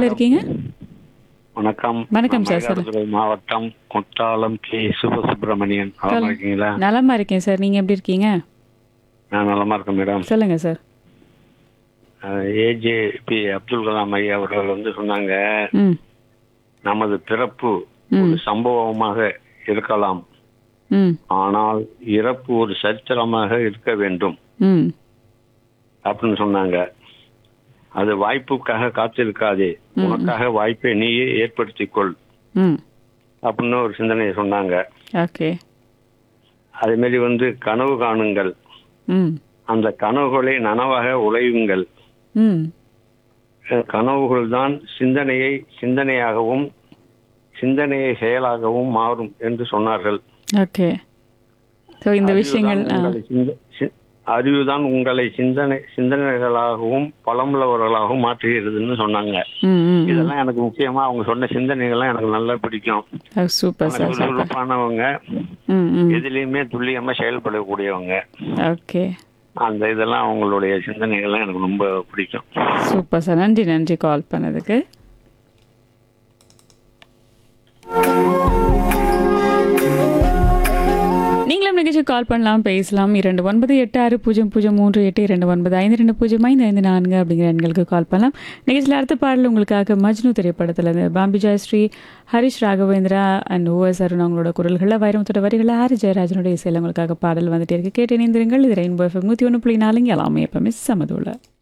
இணைப்பில் இருக்கீங்க வணக்கம் வணக்கம் சார், நான் மயிலாடுதுறை மாவட்டம் குற்றாலம் கே சுபசுப்பிரமணியன் நலமா இருக்கீங்களா நலமா இருக்கேன் சார் நீங்க எப்படி இருக்கீங்க நான் நலமா இருக்கேன் மேடம் சொல்லுங்க sir A J P Abdul Kalam ஐயா அவர்கள் வந்து சொன்னாங்க ம் நமது பிறப்பு ஒரு சம்பவமாக இருக்கலாம் ம் ஆனால் இறப்பு ஒரு சரித்திரமாக இருக்க வேண்டும் ம் அப்படின்னு சொன்னாங்க அது வாய்ப்புக்காக காத்திருக்காதே உனக்காக வாய்ப்பை நீயே ஏற்படுத்திக் கொள் ம் அப்படின்னு ஒரு சிந்தனையை சொன்னாங்க ஓகே அதே மாதிரி வந்து கனவு காணுங்கள் ம் அந்த கனவுகளை நனவாக உழையுங்கள் ம் கனவுகள் தான் சிந்தனையை சிந்தனையாகவும் சிந்தனையை செயலாகவும் மாறும் என்று சொன்னார்கள் ஓகே ஸோ இந்த விஷயங்கள் ஆ உங்களை சிந்த- சி- அறிவுதான் உங்களை சிந்தனை சிந்தனைகளாகவும் பலமுள்ளவர்களாகவும் மாற்றுகிறதுன்னு சொன்னாங்க ம் ம் இதெல்லாம் எனக்கு முக்கியமா அவங்க சொன்ன சிந்தனைகள்லாம் எனக்கு நல்லா பிடிக்கும் சூப்பர் சார் சூப்பர் சுறுசுறுப்பானவங்க ம் ம் எதுலேயுமே துல்லியமா செயல்படக்கூடியவங்க ஓகே அந்த இதெல்லாம் அவங்களுடைய சிந்தனைகள்லாம் எனக்கு ரொம்ப பிடிக்கும் சூப்பர் சார் நன்றி நன்றி கால் பண்ணதுக்கு நீங்களும் நிகழ்ச்சி கால் பண்ணலாம் பேசலாம் இரண்டு ஒன்பது எட்டு ஆறு பூஜ்ஜியம் பூஜ்ஜியம் மூன்று எட்டு இரண்டு ஒன்பது ஐந்து ரெண்டு பூஜ்ஜியம் ஐந்து ஐந்து நான்கு அப்படிங்கிற எண்களுக்கு கால் பண்ணலாம் நிகழ்ச்சியில் அடுத்த பாடல் உங்களுக்காக மஜ்னு திரைப்படத்தில் இருந்து பாம்பி ஜெயஸ்ரீ ஹரிஷ் ராகவேந்திரா அண்ட் ஓஎஸ் அருண் அவங்களோட குரல்களில் வைரமுத்தோட வரிகளில் ஆர் ஜெயராஜனுடைய இசையில் உங்களுக்காக பாடல் வந்துட்டே இருக்கு கேட்டு இணைந்திருங்கள் இது ரெயின்போ எஃப்எம் நூற்றி ஒன்று புள்ளி நாலுங்க எல்லாமே எப்பவுமே சமதுள்ள